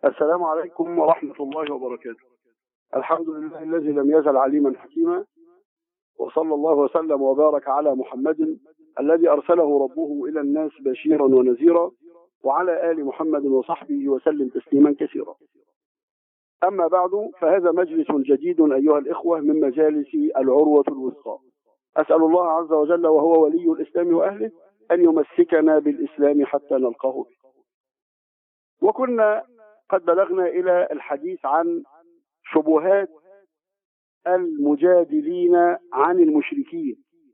السلام عليكم ورحمة الله وبركاته الحمد لله الذي لم يزل عليما حكيما وصلى الله وسلم وبارك على محمد الذي أرسله ربه إلى الناس بشيرا ونذيرا وعلى آل محمد وصحبه وسلم تسليما كثيرا أما بعد فهذا مجلس جديد أيها الإخوة من مجالس العروة الوثقى أسأل الله عز وجل وهو ولي الإسلام وأهله أن يمسكنا بالإسلام حتى نلقاه به وكنا قد بلغنا إلى الحديث عن شبهات المجادلين عن المشركين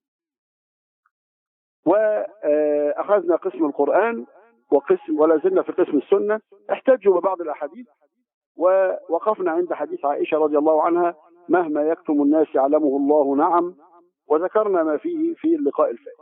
وأخذنا قسم القرآن وقسم ولا زلنا في قسم السنة احتجوا ببعض الأحاديث ووقفنا عند حديث عائشة رضي الله عنها مهما يكتم الناس يعلمه الله نعم وذكرنا ما فيه في اللقاء الفائت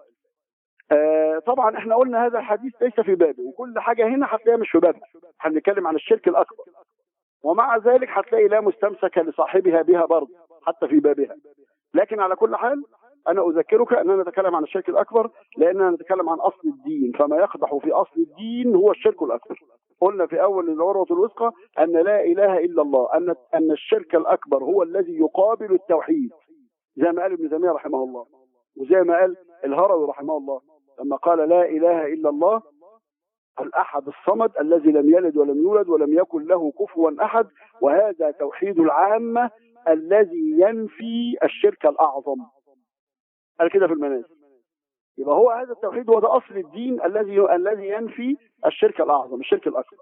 آه طبعا احنا قلنا هذا الحديث ليس في بابه وكل حاجة هنا هتلاقيها مش في بابها هنتكلم عن الشرك الأكبر ومع ذلك هتلاقي لا مستمسك لصاحبها بها برضه حتى في بابها لكن على كل حال أنا أذكرك أننا نتكلم عن الشرك الأكبر لأننا نتكلم عن أصل الدين فما يقدح في أصل الدين هو الشرك الأكبر قلنا في أول العروة الوثقى أن لا إله إلا الله أن أن الشرك الأكبر هو الذي يقابل التوحيد زي ما قال ابن تيمية رحمه الله وزي ما قال الهروي رحمه الله لما قال لا إله إلا الله الأحد الصمد الذي لم يلد ولم يولد ولم يكن له كفوا أحد وهذا توحيد العامة الذي ينفي الشرك الأعظم قال كده في المنازل يبقى هو هذا التوحيد هو ده أصل الدين الذي الذي ينفي الشرك الأعظم الشرك الأكبر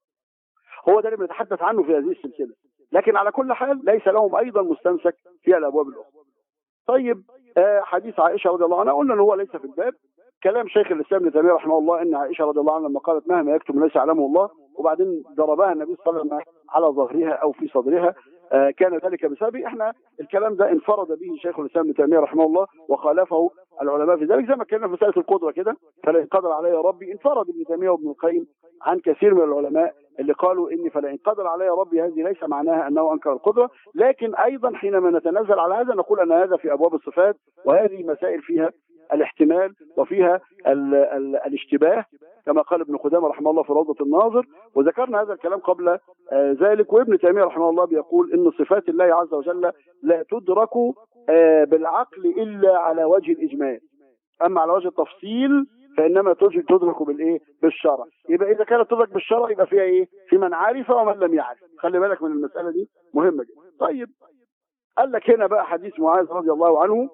هو ده اللي بنتحدث عنه في هذه السلسلة لكن على كل حال ليس لهم أيضا مستمسك في الأبواب الأخرى طيب آه حديث عائشة رضي الله عنها قلنا أنه هو ليس في الباب كلام شيخ الإسلام ابن تيمية رحمه الله أن عائشة رضي الله عنها لما قالت مهما يكتب الناس يعلمه الله وبعدين ضربها النبي صلى الله عليه وسلم على ظهرها أو في صدرها آه كان ذلك بسبب احنا الكلام ده انفرد به شيخ الاسلام ابن تيميه رحمه الله وخالفه العلماء في ذلك زي ما اتكلمنا في مساله القدره كده فلئن قدر علي ربي انفرد ابن تيميه وابن القيم عن كثير من العلماء اللي قالوا ان فلئن قدر علي ربي هذه ليس معناها انه انكر القدره لكن ايضا حينما نتنزل على هذا نقول ان هذا في ابواب الصفات وهذه مسائل فيها الاحتمال وفيها ال ال الاشتباه كما قال ابن قدامه رحمه الله في روضه الناظر وذكرنا هذا الكلام قبل آه ذلك وابن تيميه رحمه الله بيقول ان صفات الله عز وجل لا تدرك آه بالعقل الا على وجه الاجمال اما على وجه التفصيل فانما تدرك بالايه بالشرع يبقى اذا كانت تدرك بالشرع يبقى فيها ايه في من عرف ومن لم يعرف خلي بالك من المساله دي مهمه جدا طيب قال لك هنا بقى حديث معاذ رضي الله عنه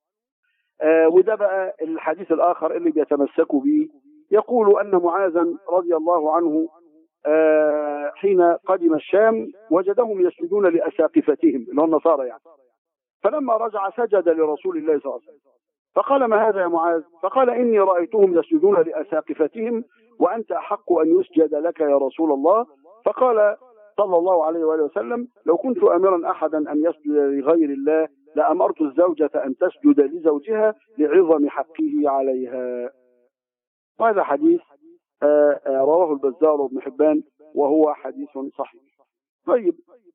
آه وده بقى الحديث الآخر اللي بيتمسكوا به يقول أن معاذا رضي الله عنه آه حين قدم الشام وجدهم يسجدون لأساقفتهم اللي هو النصارى يعني فلما رجع سجد لرسول الله صلى الله عليه وسلم فقال ما هذا يا معاذ فقال إني رأيتهم يسجدون لأساقفتهم وأنت أحق أن يسجد لك يا رسول الله فقال صلى الله عليه وآله وسلم لو كنت أمرا أحدا أن يسجد لغير الله لأمرت الزوجة أن تسجد لزوجها لعظم حقه عليها وهذا حديث آآ آآ رواه البزار وابن حبان وهو حديث صحيح طيب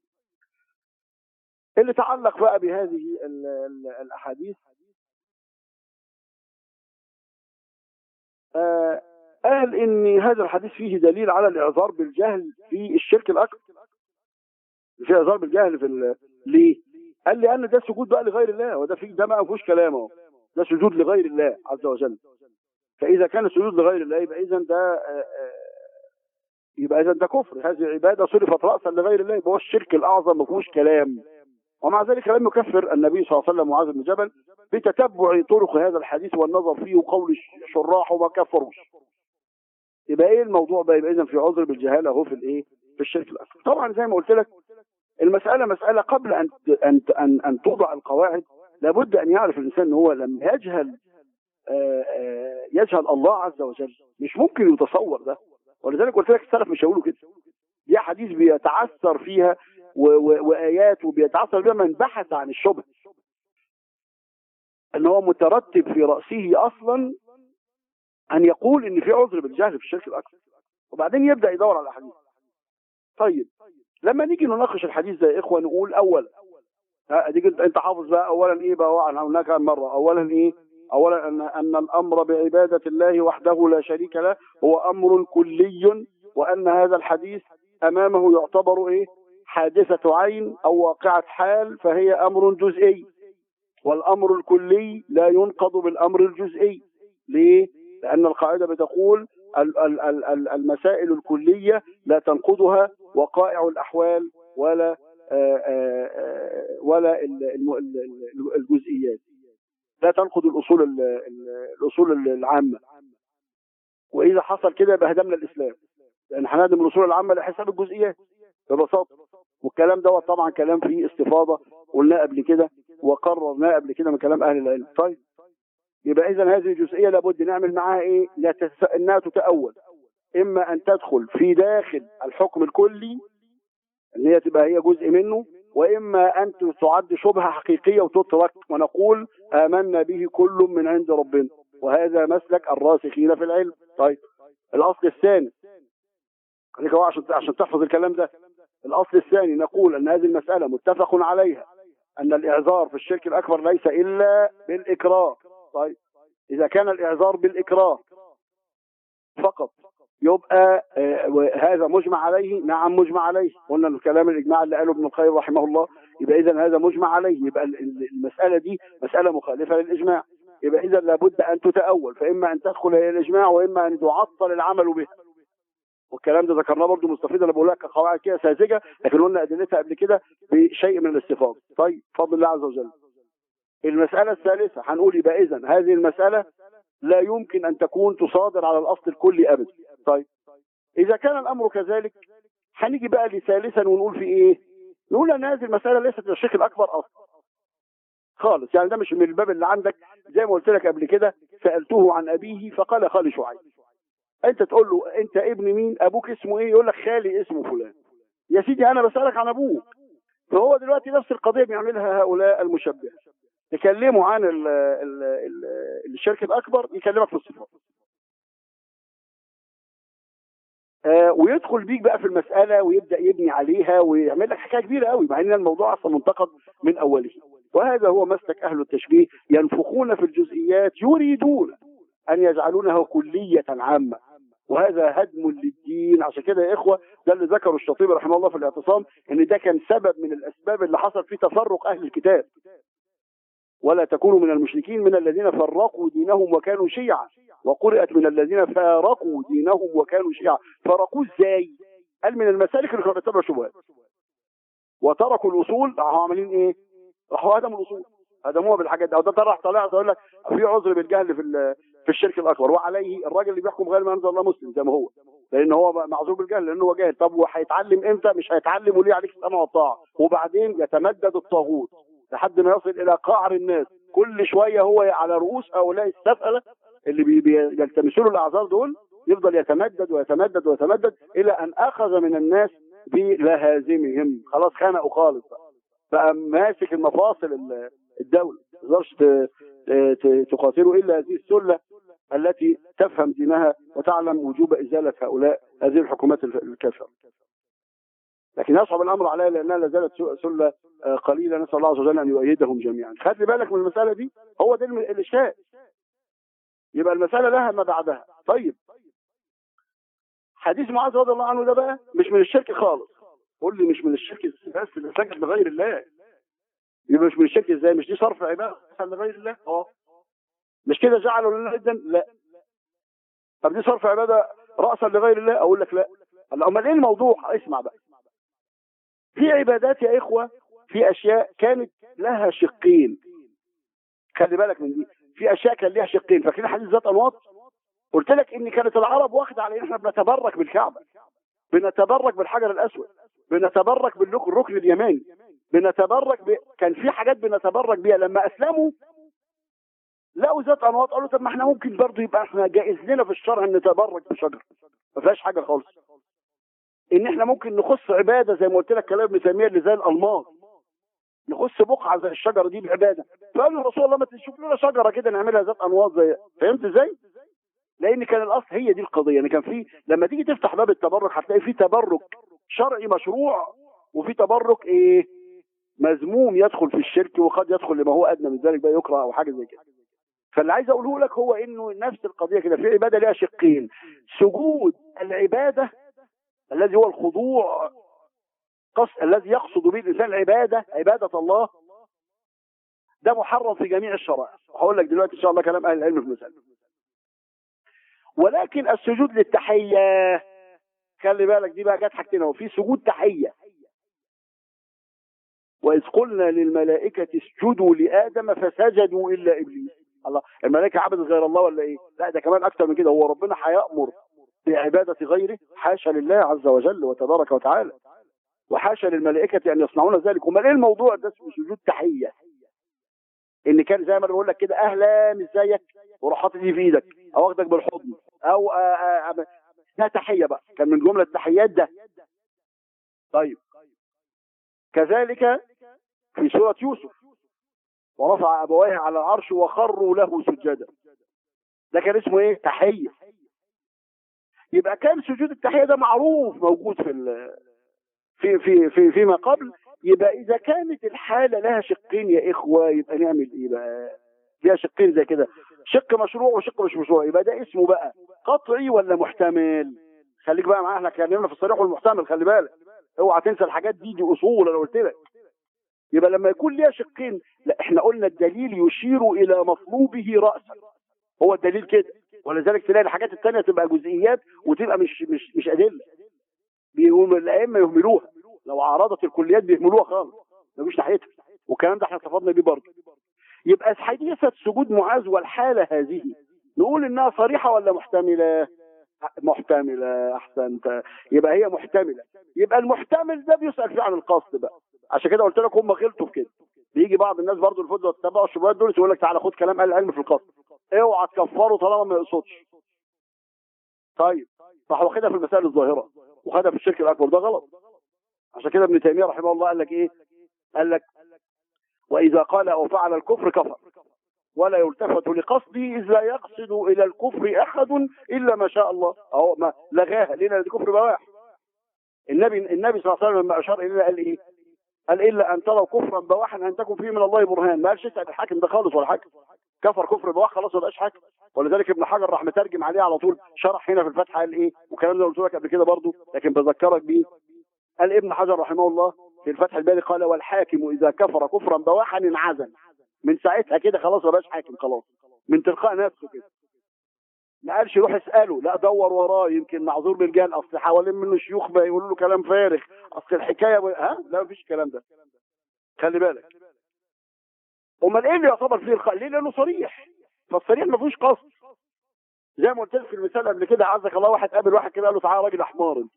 اللي تعلق بقى بهذه ال ال الأحاديث قال ان هذا الحديث فيه دليل على الاعذار بالجهل في الشرك الاكبر في اعذار بالجهل في ليه قال لي ان ده سجود بقى لغير الله وده في ده ما فيهوش كلام اهو ده سجود لغير الله عز وجل فاذا كان السجود لغير الله يبقى اذا ده يبقى اذا ده كفر هذه عباده صرفت راسا لغير الله يبقى هو الشرك الاعظم ما فيهوش كلام ومع ذلك لم يكفر النبي صلى الله عليه وسلم معاذ بن جبل بتتبع طرق هذا الحديث والنظر فيه وقول الشراح وما كفروش يبقى ايه الموضوع بقى يبقى اذا في عذر بالجهاله اهو في الايه في الشرك الاكبر طبعا زي ما قلت لك المساله مساله قبل ان ان ان, أن توضع القواعد لابد ان يعرف الانسان ان هو لما يجهل آآ آآ يجهل الله عز وجل مش ممكن يتصور ده ولذلك قلت لك السلف مش هيقولوا كده دي حديث بيتعثر فيها و و وايات وبيتعثر بها من بحث عن الشبه ان هو مترتب في راسه اصلا ان يقول ان في عذر بالجهل في الشرك الاكبر وبعدين يبدا يدور على الاحاديث طيب لما نيجي نناقش الحديث ده يا اخوه نقول اولا اديك انت حافظ بقى اولا ايه بقى عن هناك مره اولا ايه اولا ان ان الامر بعباده الله وحده لا شريك له هو امر كلي وان هذا الحديث امامه يعتبر ايه حادثة عين او واقعة حال فهي امر جزئي والامر الكلي لا ينقض بالامر الجزئي ليه لان القاعدة بتقول ال- ال- ال- ال- المسائل الكلية لا تنقضها وقائع الاحوال ولا آه، آه، آه، ولا ال- الم- ال- ال- الجزئيات لا تنقض الاصول ال- ال- الاصول العامه واذا حصل كده يبقى هدمنا الاسلام لان هنهدم الاصول العامه لحساب الجزئيات ببساطه والكلام دوت طبعا كلام فيه استفاضه قلناه قبل كده وقررناه قبل كده من كلام اهل العلم طيب يبقى اذا هذه الجزئيه لابد نعمل معاها ايه لا تس... انها تتاول اما ان تدخل في داخل الحكم الكلي ان هي تبقى هي جزء منه واما ان تعد شبهه حقيقيه وتترك ونقول امنا به كل من عند ربنا وهذا مسلك الراسخين في العلم طيب الاصل الثاني خليك هو عشان عشان تحفظ الكلام ده الاصل الثاني نقول ان هذه المساله متفق عليها ان الاعذار في الشرك الاكبر ليس الا بالاكراه طيب اذا كان الاعذار بالاكراه فقط يبقى آه، هذا مجمع عليه نعم مجمع عليه قلنا الكلام الاجماع اللي قاله ابن القيم رحمه الله يبقى اذا هذا مجمع عليه يبقى ال- ال- المساله دي مساله مخالفه للاجماع يبقى اذا لابد ان تتاول فاما ان تدخل الى الاجماع واما ان تعطل العمل بها والكلام ده ذكرناه برضه مستفيد انا بقول لك قواعد كده ساذجه لكن قلنا ادلتها قبل كده بشيء من الاستفاضه طيب بفضل الله عز وجل المساله الثالثه هنقول يبقى اذا هذه المساله لا يمكن ان تكون تصادر على الاصل الكلي ابدا طيب اذا كان الامر كذلك هنيجي بقى لثالثا ونقول في ايه نقول ان هذه المساله ليست للشيخ الاكبر اصلا خالص يعني ده مش من الباب اللي عندك زي ما قلت لك قبل كده سالته عن ابيه فقال خالي شعيب انت تقول له انت ابن مين ابوك اسمه ايه يقول لك خالي اسمه فلان يا سيدي انا بسالك عن ابوك فهو دلوقتي نفس القضيه بيعملها هؤلاء المشبهه تكلموا عن ال ال ال الشرك الاكبر يكلمك في الصفات آه ويدخل بيك بقى في المساله ويبدا يبني عليها ويعمل لك حكايه كبيره قوي مع ان الموضوع اصلا منتقد من اوله وهذا هو مسلك اهل التشبيه ينفخون في الجزئيات يريدون ان يجعلونها كليه عامه وهذا هدم للدين عشان كده يا اخوه ده اللي ذكره الشاطبي رحمه الله في الاعتصام ان ده كان سبب من الاسباب اللي حصل في تفرق اهل الكتاب ولا تكونوا من المشركين من الذين فرقوا دينهم وكانوا شيعا وقرأت من الذين فارقوا دينهم وكانوا شيعا فرقوا ازاي قال من المسالك اللي كانوا بيتبعوا شبهات وتركوا الاصول راحوا عاملين ايه راحوا هدموا الاصول هدموها بالحاجات دي او ده طلع طلع يقول لك في عذر بالجهل في ال- في الشرك الاكبر وعليه الراجل اللي بيحكم غير ما انزل الله مسلم زي ما هو لان هو معذور بالجهل لانه هو جاهل طب وهيتعلم امتى مش هيتعلم وليه عليك السمع والطاعه وبعدين يتمدد الطاغوت لحد ما يصل الى قعر الناس كل شويه هو على رؤوس هؤلاء السفله اللي بي- بيلتمسوا له الاعذار دول يفضل يتمدد ويتمدد ويتمدد الى ان اخذ من الناس بلهازمهم خلاص خنقوا خالص بقى. بقى ماسك المفاصل ال- الدوله ما تقدرش ت- ت- تقاتله الا هذه السله التي تفهم دينها وتعلم وجوب ازاله هؤلاء هذه الحكومات الكافره. لكن يصعب الامر عليها لانها لا زالت سله آه، قليله نسال الله عز وجل ان يؤيدهم جميعا. خلي بالك من المساله دي هو ده الم- الاشكال. يبقى المساله لها ما بعدها. طيب حديث معاذ رضي الله عنه ده بقى مش من الشرك خالص. قول لي مش من الشرك بس ده سجد لغير الله. يبقى مش من الشرك ازاي؟ مش دي صرف عباده لغير الله؟ اه. مش كده جعلوا لله جدا؟ لا. طب دي صرف عباده راسا لغير الله؟ اقول لك لا. الله امال ايه الموضوع؟ اسمع بقى. في عبادات يا اخوه في اشياء كانت لها شقين. خلي بالك من دي. في اشياء كان لها شقين، فاكرين حديث ذات انواط؟ قلت لك ان كانت العرب واخده على ان احنا بنتبرك بالكعبه. بنتبرك بالحجر الاسود. بنتبرك بالركن الركن اليماني. بنتبرك ب... كان في حاجات بنتبرك بيها لما اسلموا لقوا ذات انواط قالوا طب ما احنا ممكن برضه يبقى احنا جائز لنا في الشرع ان نتبرك بشجر ما فيهاش حاجه خالص ان احنا ممكن نخص عباده زي ما قلت لك كلام ابن تيميه اللي زي الالماس نخص بقعه زي الشجره دي بعباده فقالوا يا رسول الله ما تشوف لنا شجره كده نعملها ذات انواط زي فهمت ازاي؟ لان كان الاصل هي دي القضيه ان كان في لما تيجي تفتح باب التبرك هتلاقي في تبرك شرعي مشروع وفي تبرك ايه؟ مذموم يدخل في الشرك وقد يدخل لما هو ادنى من ذلك بقى يكره او حاجه زي كده فاللي عايز اقوله لك هو انه نفس القضيه كده في عباده ليها شقين سجود العباده الذي هو الخضوع قص الذي يقصد به الانسان العباده عباده الله ده محرم في جميع الشرائع هقول لك دلوقتي ان شاء الله كلام اهل العلم في المساله ولكن السجود للتحيه خلي بالك دي بقى جت حاجتين اهو في سجود تحيه واذ قلنا للملائكه اسجدوا لادم فسجدوا الا ابليس الله الملائكه عبدت غير الله ولا ايه لا ده كمان اكتر من كده هو ربنا هيامر بعباده غيره حاشا لله عز وجل وتبارك وتعالى وحاشا للملائكه ان يصنعون ذلك امال ايه الموضوع ده اسمه سجود تحيه ان كان زي ما انا بقول لك كده اهلا ازيك وراح حاطط دي في ايدك او واخدك بالحضن او ده تحيه بقى كان من جمله التحيات ده طيب كذلك في سوره يوسف ورفع ابويه على العرش وخروا له سجدا ده كان اسمه ايه تحيه يبقى كان سجود التحيه ده معروف موجود في في في في فيما قبل يبقى اذا كانت الحاله لها شقين يا اخوه يبقى نعمل ايه بقى ليها شقين زي كده شق مشروع وشق مش مشروع يبقى ده اسمه بقى قطعي ولا محتمل خليك بقى معانا احنا اتكلمنا في الصريح والمحتمل خلي بالك اوعى تنسى الحاجات دي دي اصول انا قلت لك يبقى لما يكون ليها شقين لا احنا قلنا الدليل يشير الى مطلوبه راسا هو الدليل كده ولذلك تلاقي الحاجات الثانيه تبقى جزئيات وتبقى مش مش مش ادله بيقوم الائمه يهملوها لو عارضت الكليات بيهملوها خالص مفيش ناحيتها والكلام ده احنا استفدنا بيه برضه يبقى حديثة سجود معاذ والحالة هذه نقول انها صريحة ولا محتملة محتملة احسنت يبقى هي محتملة يبقى المحتمل ده بيسأل فيه عن القصد بقى عشان كده قلت لك هم غلطوا في كده بيجي بعض الناس برضو الفضل تتبعوا الشبهات دول يقول لك تعالى خد كلام اهل العلم في القصد اوعى تكفره طالما ما يقصدش طيب راح واخدها في المسائل الظاهرة وخدها في الشرك الاكبر ده غلط عشان كده ابن تيمية رحمه الله قال لك ايه قال لك وإذا قال أو فعل الكفر كفر ولا يلتفت لقصده إذ لا يقصد إلى الكفر أحد إلا ما شاء الله أهو ما لغاها لنا الكفر بواح النبي النبي صلى الله عليه وسلم لما أشار إلينا قال إيه؟ قال إلا أن تروا كفرا بواحا أن تكون فيه من الله برهان ما قالش اسأل الحاكم ده خالص ولا حاكم كفر كفر بواح خلاص ما بقاش حاكم ولذلك ابن حجر راح مترجم عليه على طول شرح هنا في الفتح قال إيه والكلام ده قلت لك قبل كده برضه لكن بذكرك بيه قال ابن حجر رحمه الله في الفتح الباري قال والحاكم اذا كفر كفرا بواحا انعزل من ساعتها كده خلاص ما بقاش حاكم خلاص من تلقاء نفسه كده ما قالش روح اساله لا دور وراه يمكن معذور بالجهل اصل حوالين منه شيوخ بقى يقولوا له كلام فارغ اصل الحكايه ب... ها لا مفيش الكلام ده خلي بالك امال ايه اللي يعتبر فيه الخ... ليه لانه صريح فالصريح ما فيهوش قصد زي ما قلت لك في المثال قبل كده عزك الله واحد قابل واحد كده قال له تعالى راجل احمر انت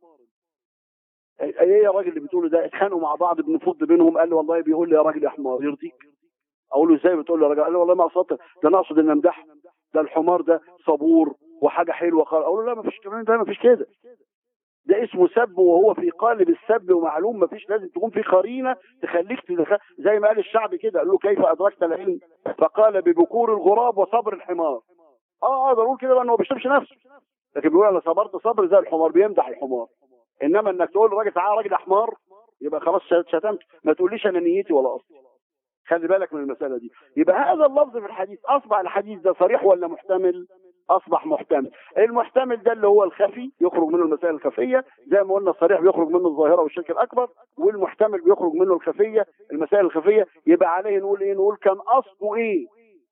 ايه يا راجل اللي بتقوله ده اتخانقوا مع بعض بنفض بينهم قال لي والله بيقول لي يا راجل يا حمار يرضيك اقول له ازاي بتقول لي يا راجل قال لي والله ما اقصد ده انا اقصد ان امدحه ده الحمار ده صبور وحاجه حلوه خالص اقول له لا ما فيش كمان ده ما فيش كده ده اسمه سب وهو في قالب السب ومعلوم ما فيش لازم تكون في قرينه تخليك تدخل زي ما قال الشعب كده قال له كيف ادركت العلم فقال ببكور الغراب وصبر الحمار اه اقدر اقول كده بقى انه ما بيشربش نفسه لكن بيقول انا صبرت صبر زي الحمار بيمدح الحمار انما انك تقول راجل تعالى راجل احمر يبقى خلاص شتمت ما تقوليش انا نيتي ولا اصلي خلي بالك من المسألة دي يبقى هذا اللفظ في الحديث أصبح الحديث ده صريح ولا محتمل أصبح محتمل المحتمل ده اللي هو الخفي يخرج منه المسائل الخفية زي ما قلنا الصريح بيخرج منه الظاهرة والشرك الأكبر والمحتمل بيخرج منه الخفية المسائل الخفية يبقى عليه نقول إيه نقول كان أصله إيه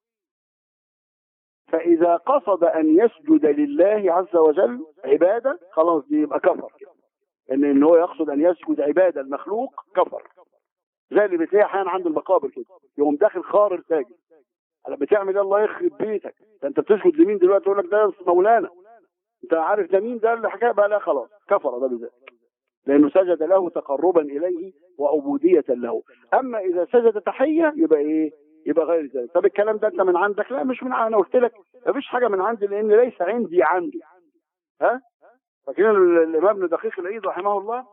فإذا قصد أن يسجد لله عز وجل عبادة خلاص دي يبقى كفر كده ان ان هو يقصد ان يسجد عباده المخلوق كفر زي اللي بتلاقي احيانا عند المقابر كده يقوم داخل خارر ساجد انا بتعمل الله يخرب بيتك ده انت بتسجد لمين دلوقتي يقول لك ده مولانا انت عارف ده مين ده اللي حكايه بقى لا خلاص كفر ده بذلك لانه سجد له تقربا اليه وعبوديه له اما اذا سجد تحيه يبقى ايه يبقى غير ذلك طب الكلام ده انت من عندك لا مش من انا قلت لك مفيش حاجه من عندي لان ليس عندي عنده ها فاكرين الامام ابن دقيق العيد رحمه الله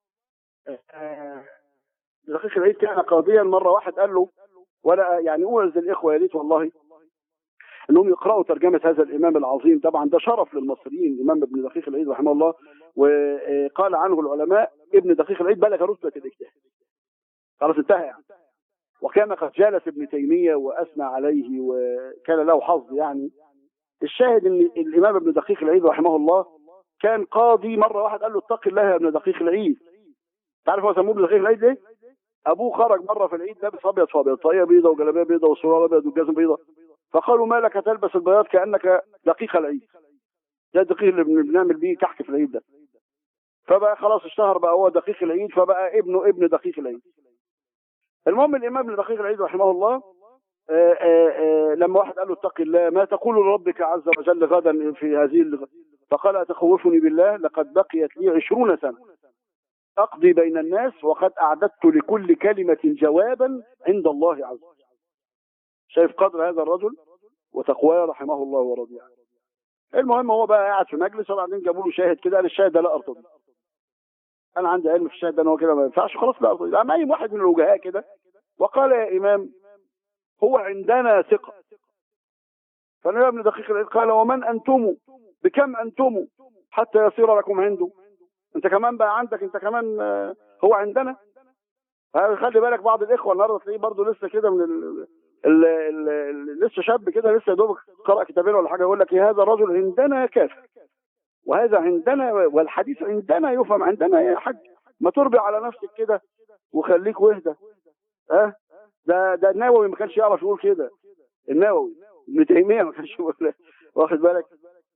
دقيق العيد كان قاضيا مره واحد قال له ولا يعني اوعز الاخوه يا ريت والله انهم يقراوا ترجمه هذا الامام العظيم طبعا ده شرف للمصريين الامام ابن دقيق العيد رحمه الله وقال عنه العلماء ابن دقيق العيد بلغ رتبه الاجتهاد خلاص انتهى يعني وكان قد جالس ابن تيميه واثنى عليه وكان له حظ يعني الشاهد ان الامام ابن دقيق العيد رحمه الله كان قاضي مره واحد قال له اتق الله يا ابن دقيق العيد تعرف هو سموه ابن دقيق العيد ليه؟ ابوه خرج مره في العيد لابس ابيض في ابيض طاقيه بيضه وجلابيه بيضه وسروال ابيض وجزم بيضه فقالوا ما لك تلبس البياض كانك دقيق العيد ده الدقيق اللي بن- بنعمل بيه كحك في العيد ده فبقى خلاص اشتهر بقى هو دقيق العيد فبقى ابنه ابن دقيق العيد المهم الامام ابن دقيق العيد رحمه الله آه، آه، آه، لما واحد قال له اتق الله ما تقول لربك عز وجل غدا في هذه الغ... فقال أتخوفني بالله لقد بقيت لي عشرون سنة أقضي بين الناس وقد أعددت لكل كلمة جوابا عند الله عز وجل شايف قدر هذا الرجل وتقواه رحمه الله ورضي عنه المهم هو بقى قاعد في مجلس وبعدين جابوا له شاهد كده قال الشاهد ده لا ارتضي انا عندي علم في الشاهد ده ان هو كده ما ينفعش خلاص لا ارتضي قام قايم واحد من الوجهاء كده وقال يا امام هو عندنا ثقه فالنبي ابن دقيق العيد قال ومن انتم بكم انتم حتى يصير لكم عنده انت كمان بقى عندك انت كمان آه، هو عندنا ها، خلي بالك بعض الاخوه النهارده تلاقيه برضه لسه كده من ال... ال... ال... ال... لسه شاب كده لسه يا دوبك قرأ كتابين ولا حاجه يقول لك إيه هذا الرجل عندنا كافر وهذا عندنا والحديث عندنا يفهم عندنا يا حاج ما تربي على نفسك كده وخليك وهدى ها ده ده النووي ما كانش يعرف يقول كده النووي ابن تيميه ما كانش يقول واخد بالك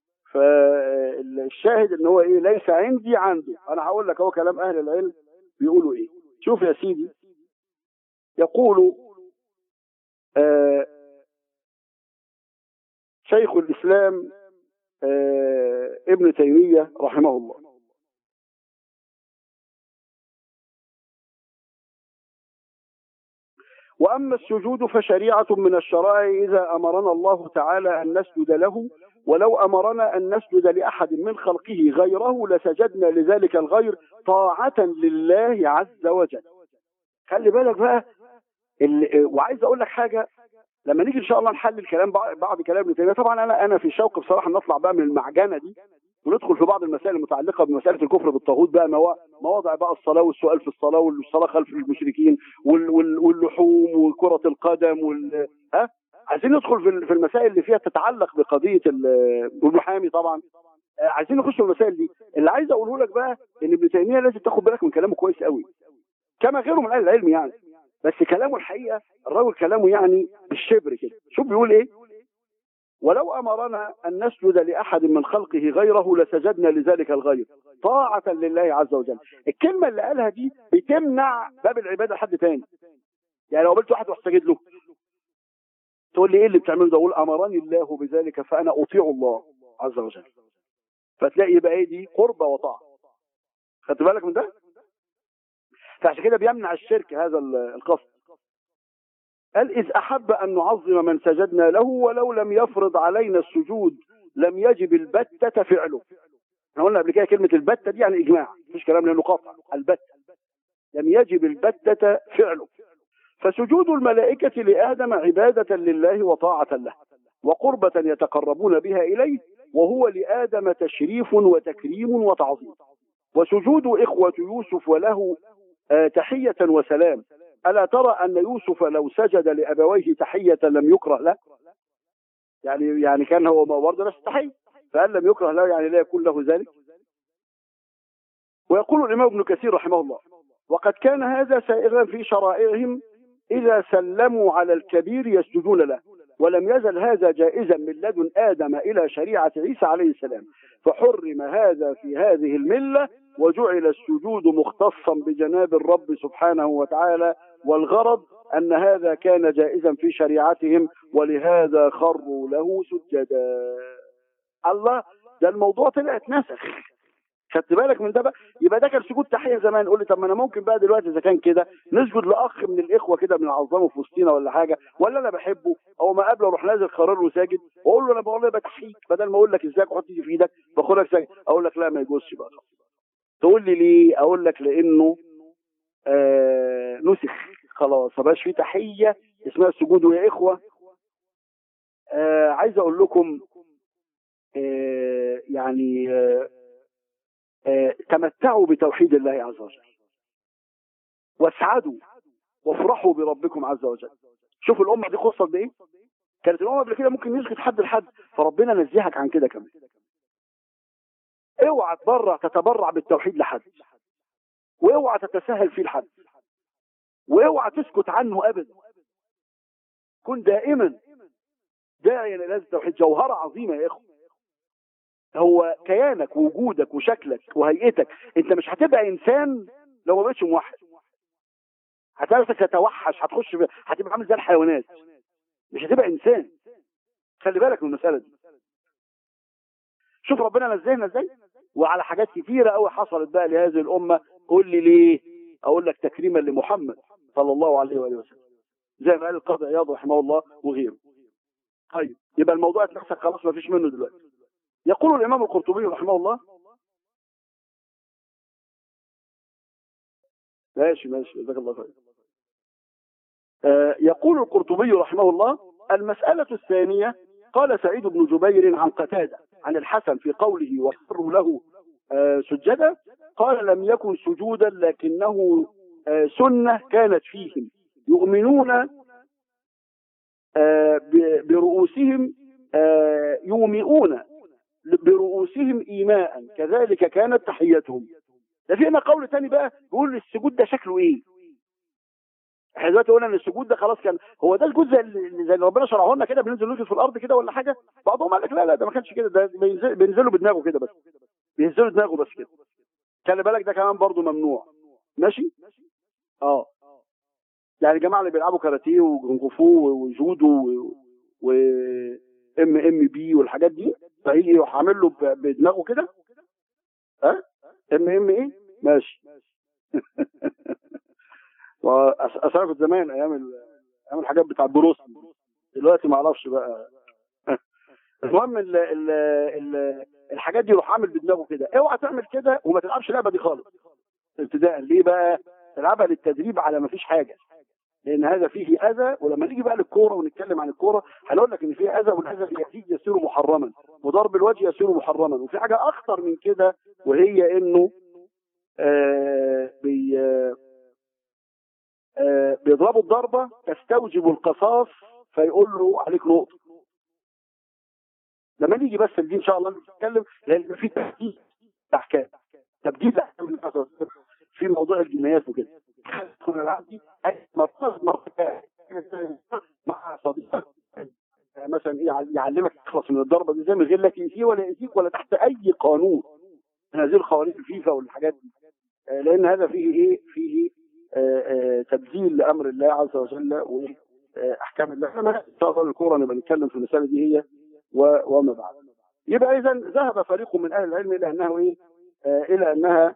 فالشاهد ان هو ايه ليس عندي عنده انا هقول لك هو كلام اهل العلم بيقولوا ايه شوف يا سيدي يقول آه شيخ الاسلام آه ابن تيميه رحمه الله وأما السجود فشريعة من الشرائع إذا أمرنا الله تعالى أن نسجد له ولو أمرنا أن نسجد لأحد من خلقه غيره لسجدنا لذلك الغير طاعة لله عز وجل خلي بالك بقى ال- وعايز أقول لك حاجة لما نيجي إن شاء الله نحلل كلام بعض بعض كلام ابن تيمية طبعا أنا أنا في شوق بصراحة نطلع بقى من المعجنة دي وندخل في بعض المسائل المتعلقة بمسألة الكفر بالطاغوت بقى موا- مواضع بقى الصلاة والسؤال في الصلاة والصلاة خلف المشركين وال- وال- واللحوم وكرة القدم وال ها عايزين ندخل في ال- في المسائل اللي فيها تتعلق بقضية ال- والمحامي طبعا آه، عايزين نخش في المسائل دي اللي عايز اقوله لك بقى ان ابن تيمية لازم تاخد بالك من كلامه كويس قوي كما غيره من اهل العلم يعني بس كلامه الحقيقة الراجل كلامه يعني بالشبر كده شوف بيقول ايه ولو أمرنا أن نسجد لأحد من خلقه غيره لسجدنا لذلك الغير طاعة لله عز وجل الكلمة اللي قالها دي بتمنع باب العبادة لحد تاني يعني لو قابلت واحد واستجد له تقول لي ايه اللي بتعمله ده اقول امرني الله بذلك فانا اطيع الله عز وجل فتلاقي يبقى ايه دي قربة وطاعة خدت بالك من ده فعشان كده بيمنع الشرك هذا ال- القصد قال إذ أحب أن نعظم من سجدنا له ولو لم يفرض علينا السجود لم يجب البتة فعله احنا قلنا قبل كده كلمة البتة دي يعني إجماع مفيش كلام لأنه قاطع البتة لم يجب البتة فعله فسجود الملائكة لآدم عبادة لله وطاعة له وقربة يتقربون بها إليه وهو لآدم تشريف وتكريم وتعظيم وسجود إخوة يوسف وله آه، تحية وسلام ألا ترى أن يوسف لو سجد لأبويه تحية لم يكره له يعني يعني كان هو برضه نفس التحية فقال لم يكره له يعني لا يكون له ذلك ويقول الإمام ابن كثير رحمه الله وقد كان هذا سائغا في شرائعهم إذا سلموا على الكبير يسجدون له ولم يزل هذا جائزا من لدن آدم إلى شريعة عيسى عليه السلام فحرم هذا في هذه الملة وجعل السجود مختصا بجناب الرب سبحانه وتعالى والغرض أن هذا كان جائزا في شريعتهم ولهذا خروا له سجدا الله ده الموضوع طلع اتنسخ خدت بالك من ده بقى يبقى ده كان سجود تحيه زمان قول لي طب ما انا ممكن بقى دلوقتي اذا كان كده نسجد لاخ من الاخوه كده بنعظمه في وسطينا ولا حاجه ولا انا بحبه او ما قبله اروح نازل قرار له ساجد واقول له انا بقول له بتحييك بدل ما اقول لك ازيك وحط ايدي في ايدك باخدك ساجد اقول لك لا ما يجوزش بقى تقول لي ليه اقول لك لانه آه نسخ خلاص ما بقاش في تحيه اسمها السجود يا اخوه آه عايز اقول لكم آه يعني آه آه تمتعوا بتوحيد الله عز وجل واسعدوا وافرحوا بربكم عز وجل شوفوا الامه دي خصت بايه كانت الامه قبل كده ممكن يسجد حد لحد فربنا نزهك عن كده كمان اوعى تبرع تتبرع بالتوحيد لحد واوعى تتساهل فيه لحد واوعى تسكت عنه ابدا كن دائما داعيا الى هذا التوحيد جوهره عظيمه يا اخوه هو كيانك ووجودك وشكلك وهيئتك انت مش هتبقى انسان لو ما بقتش موحد هتلاقي نفسك تتوحش هتخش في... هتبقى عامل زي الحيوانات مش هتبقى انسان خلي بالك من المساله دي شوف ربنا نزهنا ازاي وعلى حاجات كتيره قوي حصلت بقى لهذه الامه قول لي ليه اقول لك تكريما لمحمد صلى الله عليه واله وسلم زي ما قال القاضي عياض رحمه الله وغيره طيب يبقى الموضوع اتنحسك خلاص ما فيش منه دلوقتي يقول الامام القرطبي رحمه الله ماشي ماشي جزاك الله خير آه يقول القرطبي رحمه الله المسألة الثانية قال سعيد بن جبير عن قتادة عن الحسن في قوله وخروا له آه سجدا قال لم يكن سجودا لكنه آه سنة كانت فيهم يؤمنون آه برؤوسهم آه يومئون برؤوسهم إيماء كذلك كانت تحيتهم ده في هنا قول تاني بقى بيقول السجود ده شكله ايه احنا دلوقتي قلنا ان السجود ده خلاص كان هو ده الجزء اللي زي اللي ربنا شرعه لنا كده بننزل نسجد في الارض كده ولا حاجه بعضهم قال لك لا لا ده ما كانش كده ده بينزل بينزلوا بدماغه كده بس بينزلوا دماغه بس كده خلي بالك ده كمان برضه ممنوع ماشي اه يعني الجماعه اللي بيلعبوا كاراتيه وكونغ فو وجودو و ام ام بي والحاجات دي فهيجي يروح عامل له بدماغه كده ها أه؟ ام ام ايه ماشي اصل كنت زمان ايام ايام الحاجات بتاع بروس دلوقتي ما اعرفش بقى المهم ال ال ال الحاجات دي يروح عامل بدماغه كده اوعى تعمل كده وما تلعبش اللعبه دي خالص ابتداء ليه بقى تلعبها للتدريب على ما فيش حاجه لان هذا فيه اذى ولما نيجي بقى للكوره ونتكلم عن الكوره هنقول لك ان فيه اذى والاذى يزيد يصير محرما وضرب الوجه يصير محرما وفي حاجه اخطر من كده وهي انه آه بي آه بيضربوا الضربه تستوجب القصاص فيقول له عليك نقطه لما نيجي بس دي ان شاء الله نتكلم لان في تحديد احكام تبديل احكام في موضوع الجنايات وكده كنا العبدي مرتبط مرتبط مع صديقك مثلا ايه يعلمك تخلص من الضربه دي زي من غير لا تنسيه ولا يأذيك ولا تحت اي قانون من هذه القوانين الفيفا والحاجات دي لان هذا فيه ايه فيه آآ آآ تبديل لامر الله عز وجل واحكام الله احنا ان شاء الله الكوره نبقى نتكلم في المساله دي هي وما بعد يبقى اذا ذهب فريق من اهل العلم الى انه ايه الى انها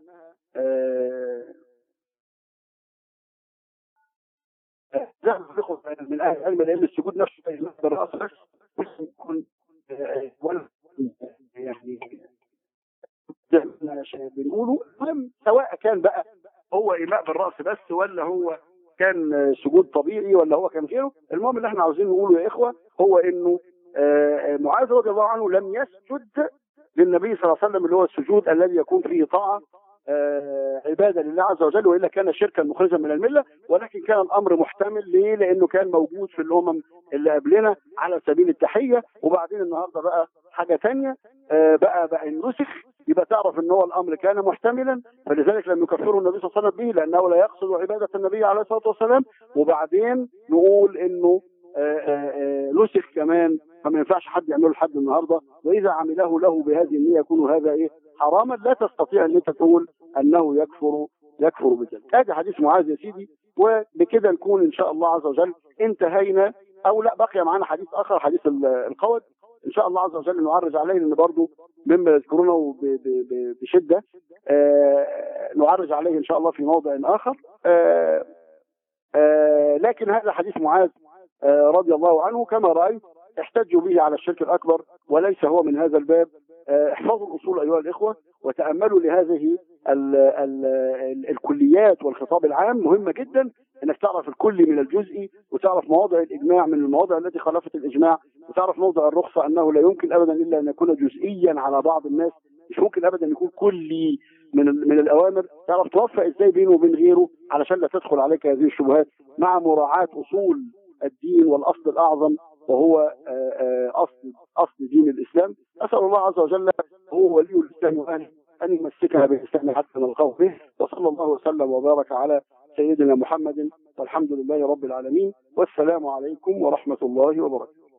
ذهب فريق من اهل العلم لان السجود نفسه يمد الراس بس يكون ولا يعني زي ما بنقوله المهم سواء كان بقى هو ايماء بالراس بس ولا هو كان سجود طبيعي ولا هو كان غيره المهم اللي احنا عاوزين نقوله يا اخوه هو انه معاذ رضي الله عنه لم يسجد للنبي صلى الله عليه وسلم اللي هو السجود الذي يكون فيه طاعه عباده لله عز وجل والا كان شركا مخرجا من المله ولكن كان الامر محتمل ليه؟ لانه كان موجود في الامم اللي قبلنا على سبيل التحيه وبعدين النهارده بقى حاجه ثانيه بقى بقى نسخ يبقى تعرف ان هو الامر كان محتملا فلذلك لم يكفره النبي صلى الله عليه وسلم به لانه لا يقصد عباده النبي عليه الصلاه والسلام وبعدين نقول انه نسخ كمان فما ينفعش حد يعمله لحد النهارده واذا عمله له بهذه النيه يكون هذا ايه حراما لا تستطيع ان انت تقول انه يكفر يكفر بذلك هذا حديث معاذ يا سيدي وبكده نكون ان شاء الله عز وجل انتهينا او لا بقي معنا حديث اخر حديث القود ان شاء الله عز وجل نعرج عليه لان برضه مما يذكرونه بشده آه نعرج عليه ان شاء الله في موضع اخر آه آه لكن هذا حديث معاذ آه رضي الله عنه كما رايت احتجوا به على الشرك الاكبر وليس هو من هذا الباب آه احفظوا الاصول ايها الاخوه وتاملوا لهذه ال ال ال الكليات والخطاب العام مهمه جدا انك تعرف الكلي من الجزئي وتعرف مواضع الاجماع من المواضع التي خالفت الاجماع وتعرف موضع الرخصه انه لا يمكن ابدا الا ان يكون جزئيا على بعض الناس مش ممكن ابدا يكون كلي من من الاوامر تعرف توفق ازاي بينه وبين غيره علشان لا تدخل عليك هذه الشبهات مع مراعاه اصول الدين والاصل الاعظم وهو اصل اصل دين الاسلام اسال الله عز وجل هو ولي الاسلام واهله ان يمسكنا بالاسلام حتى نلقاه به وصلى الله وسلم وبارك على سيدنا محمد والحمد لله رب العالمين والسلام عليكم ورحمه الله وبركاته